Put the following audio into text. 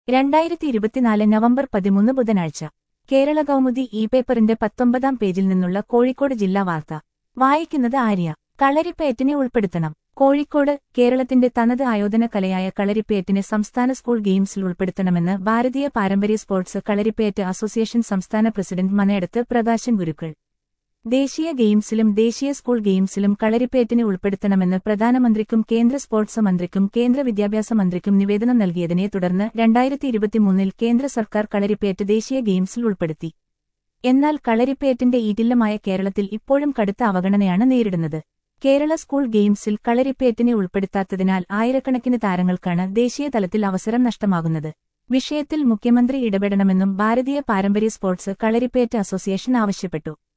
രണ്ടായിരത്തി ഇരുപത്തിനാല് നവംബർ പതിമൂന്ന് ബുധനാഴ്ച കേരള കൗമുദി ഇ പേപ്പറിന്റെ പത്തൊമ്പതാം പേജിൽ നിന്നുള്ള കോഴിക്കോട് ജില്ലാ വാർത്ത വായിക്കുന്നത് ആര്യ കളരിപ്പയറ്റിനെ ഉൾപ്പെടുത്തണം കോഴിക്കോട് കേരളത്തിന്റെ തനത് ആയോധന കലയായ കളരിപ്പയറ്റിനെ സംസ്ഥാന സ്കൂൾ ഗെയിംസിൽ ഉൾപ്പെടുത്തണമെന്ന് ഭാരതീയ പാരമ്പര്യ സ്പോർട്സ് കളരിപ്പയറ്റ് അസോസിയേഷൻ സംസ്ഥാന പ്രസിഡന്റ് മനയടത്ത് പ്രകാശൻ ഗുരുക്കൾ ദേശീയ ഗെയിംസിലും ദേശീയ സ്കൂൾ ഗെയിംസിലും കളരിപ്പയറ്റിനെ ഉൾപ്പെടുത്തണമെന്ന് പ്രധാനമന്ത്രിക്കും കേന്ദ്ര സ്പോർട്സ് മന്ത്രിക്കും കേന്ദ്ര വിദ്യാഭ്യാസ മന്ത്രിക്കും നിവേദനം നൽകിയതിനെ തുടർന്ന് രണ്ടായിരത്തി ഇരുപത്തിമൂന്നിൽ കേന്ദ്ര സർക്കാർ കളരിപ്പയറ്റ് ദേശീയ ഗെയിംസിൽ ഉൾപ്പെടുത്തി എന്നാൽ കളരിപ്പയറ്റിന്റെ ഈറ്റില്ലമായ കേരളത്തിൽ ഇപ്പോഴും കടുത്ത അവഗണനയാണ് നേരിടുന്നത് കേരള സ്കൂൾ ഗെയിംസിൽ കളരിപ്പയറ്റിനെ ഉൾപ്പെടുത്താത്തതിനാൽ ആയിരക്കണക്കിന് താരങ്ങൾക്കാണ് ദേശീയ തലത്തിൽ അവസരം നഷ്ടമാകുന്നത് വിഷയത്തിൽ മുഖ്യമന്ത്രി ഇടപെടണമെന്നും ഭാരതീയ പാരമ്പര്യ സ്പോർട്സ് കളരിപ്പയറ്റ് അസോസിയേഷൻ ആവശ്യപ്പെട്ടു